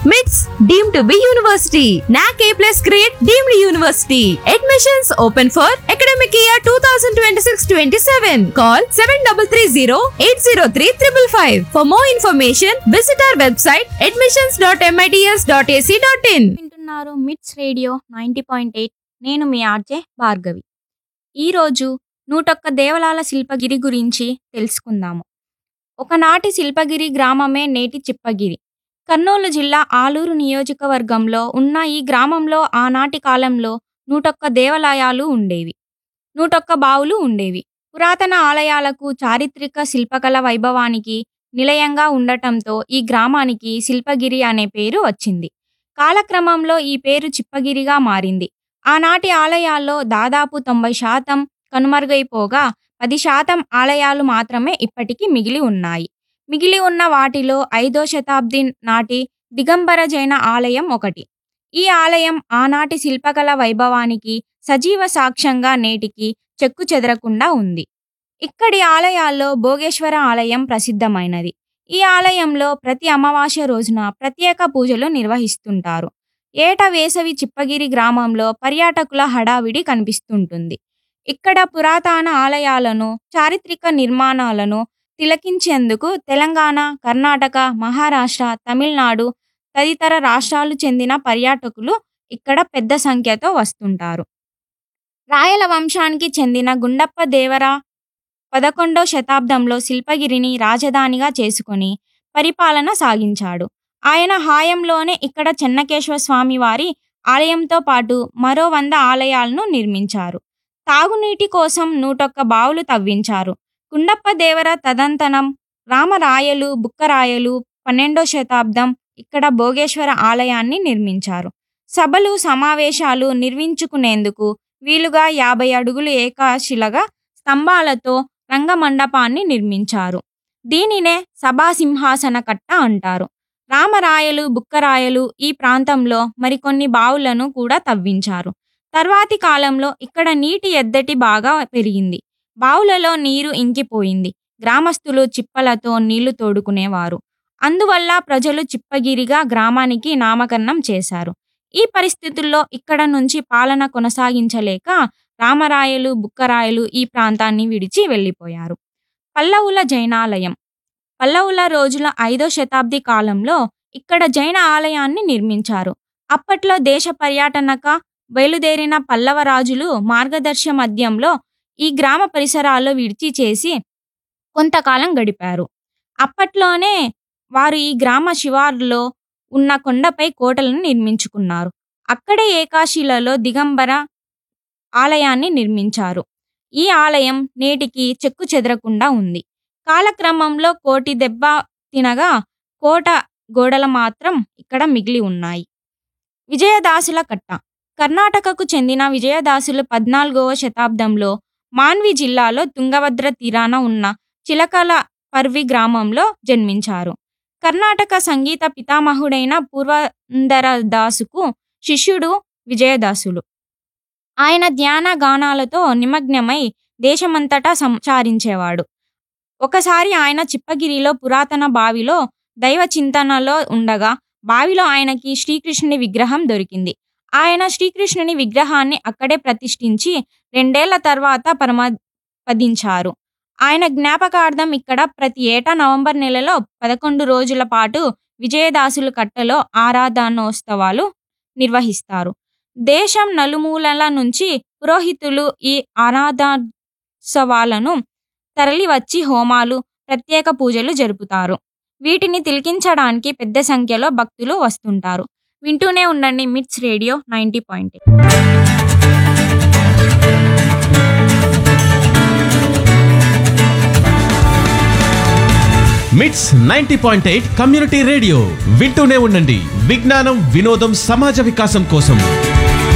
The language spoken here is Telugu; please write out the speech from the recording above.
MITS deemed to be university. NAC A plus grade deemed university. Admissions open for academic year 2026-27. Call 7330-803-555. For more information, visit our website admissions.mits.ac.in. వింటున్నారు మిట్స్ రేడియో నైంటీ పాయింట్ ఎయిట్ నేను మీ ఆర్జే భార్గవి ఈరోజు నూటొక్క దేవలాల శిల్పగిరి గురించి తెలుసుకుందాము ఒకనాటి శిల్పగిరి గ్రామమే నేటి చిప్పగిరి కర్నూలు జిల్లా ఆలూరు నియోజకవర్గంలో ఉన్న ఈ గ్రామంలో ఆనాటి కాలంలో నూటొక్క దేవాలయాలు ఉండేవి నూటొక్క బావులు ఉండేవి పురాతన ఆలయాలకు చారిత్రక శిల్పకళ వైభవానికి నిలయంగా ఉండటంతో ఈ గ్రామానికి శిల్పగిరి అనే పేరు వచ్చింది కాలక్రమంలో ఈ పేరు చిప్పగిరిగా మారింది ఆనాటి ఆలయాల్లో దాదాపు తొంభై శాతం కనుమరుగైపోగా పది శాతం ఆలయాలు మాత్రమే ఇప్పటికీ మిగిలి ఉన్నాయి మిగిలి ఉన్న వాటిలో ఐదో శతాబ్ది నాటి దిగంబర జైన ఆలయం ఒకటి ఈ ఆలయం ఆనాటి శిల్పకళ వైభవానికి సజీవ సాక్ష్యంగా నేటికి చెక్కు చెదరకుండా ఉంది ఇక్కడి ఆలయాల్లో భోగేశ్వర ఆలయం ప్రసిద్ధమైనది ఈ ఆలయంలో ప్రతి అమావాస్య రోజున ప్రత్యేక పూజలు నిర్వహిస్తుంటారు ఏట వేసవి చిప్పగిరి గ్రామంలో పర్యాటకుల హడావిడి కనిపిస్తుంటుంది ఇక్కడ పురాతన ఆలయాలను చారిత్రక నిర్మాణాలను తిలకించేందుకు తెలంగాణ కర్ణాటక మహారాష్ట్ర తమిళనాడు తదితర రాష్ట్రాలు చెందిన పర్యాటకులు ఇక్కడ పెద్ద సంఖ్యతో వస్తుంటారు రాయల వంశానికి చెందిన గుండప్ప దేవర పదకొండో శతాబ్దంలో శిల్పగిరిని రాజధానిగా చేసుకొని పరిపాలన సాగించాడు ఆయన హాయంలోనే ఇక్కడ చెన్నకేశ్వర స్వామి వారి ఆలయంతో పాటు మరో వంద ఆలయాలను నిర్మించారు తాగునీటి కోసం నూటొక్క బావులు తవ్వించారు గుండప్ప దేవర తదంతనం రామరాయలు బుక్కరాయలు పన్నెండో శతాబ్దం ఇక్కడ భోగేశ్వర ఆలయాన్ని నిర్మించారు సభలు సమావేశాలు నిర్మించుకునేందుకు వీలుగా యాభై అడుగులు ఏకాశిలగా స్తంభాలతో రంగమండపాన్ని నిర్మించారు దీనినే సభాసింహాసన కట్ట అంటారు రామరాయలు బుక్కరాయలు ఈ ప్రాంతంలో మరికొన్ని బావులను కూడా తవ్వించారు తర్వాతి కాలంలో ఇక్కడ నీటి ఎద్దటి బాగా పెరిగింది బావులలో నీరు ఇంకిపోయింది గ్రామస్తులు చిప్పలతో నీళ్లు తోడుకునేవారు అందువల్ల ప్రజలు చిప్పగిరిగా గ్రామానికి నామకరణం చేశారు ఈ పరిస్థితుల్లో ఇక్కడ నుంచి పాలన కొనసాగించలేక రామరాయలు బుక్కరాయలు ఈ ప్రాంతాన్ని విడిచి వెళ్ళిపోయారు పల్లవుల జైనాలయం పల్లవుల రోజుల ఐదో శతాబ్ది కాలంలో ఇక్కడ జైన ఆలయాన్ని నిర్మించారు అప్పట్లో దేశ పర్యటనక బయలుదేరిన పల్లవ రాజులు మార్గదర్శ మధ్యంలో ఈ గ్రామ పరిసరాల్లో విడిచి చేసి కొంతకాలం గడిపారు అప్పట్లోనే వారు ఈ గ్రామ శివారులో ఉన్న కొండపై కోటలను నిర్మించుకున్నారు అక్కడే ఏకాశిలలో దిగంబర ఆలయాన్ని నిర్మించారు ఈ ఆలయం నేటికి చెక్కు చెదరకుండా ఉంది కాలక్రమంలో కోటి దెబ్బ తినగా కోట గోడలు మాత్రం ఇక్కడ మిగిలి ఉన్నాయి విజయదాసుల కట్ట కర్ణాటకకు చెందిన విజయదాసులు పద్నాలుగవ శతాబ్దంలో మాన్వి జిల్లాలో తుంగభద్ర తీరాన ఉన్న చిలకల పర్వి గ్రామంలో జన్మించారు కర్ణాటక సంగీత పితామహుడైన పూర్వందరదాసుకు శిష్యుడు విజయదాసులు ఆయన ధ్యాన గానాలతో నిమగ్నమై దేశమంతటా సంచారించేవాడు ఒకసారి ఆయన చిప్పగిరిలో పురాతన బావిలో దైవ చింతనలో ఉండగా బావిలో ఆయనకి శ్రీకృష్ణుని విగ్రహం దొరికింది ఆయన శ్రీకృష్ణుని విగ్రహాన్ని అక్కడే ప్రతిష్ఠించి రెండేళ్ల తర్వాత పరమపదించారు ఆయన జ్ఞాపకార్థం ఇక్కడ ప్రతి ఏటా నవంబర్ నెలలో పదకొండు రోజుల పాటు విజయదాసుల కట్టలో ఆరాధనోత్సవాలు నిర్వహిస్తారు దేశం నలుమూలల నుంచి పురోహితులు ఈ ఆరాధోత్సవాలను తరలివచ్చి హోమాలు ప్రత్యేక పూజలు జరుపుతారు వీటిని తిలకించడానికి పెద్ద సంఖ్యలో భక్తులు వస్తుంటారు వింటూనే ఉండండి MITS radio ninety point MITS ninety point eight community radio వింటూనే ఉండండి విజ్ఞానం వినోదం సమాజ వికాసం కోసం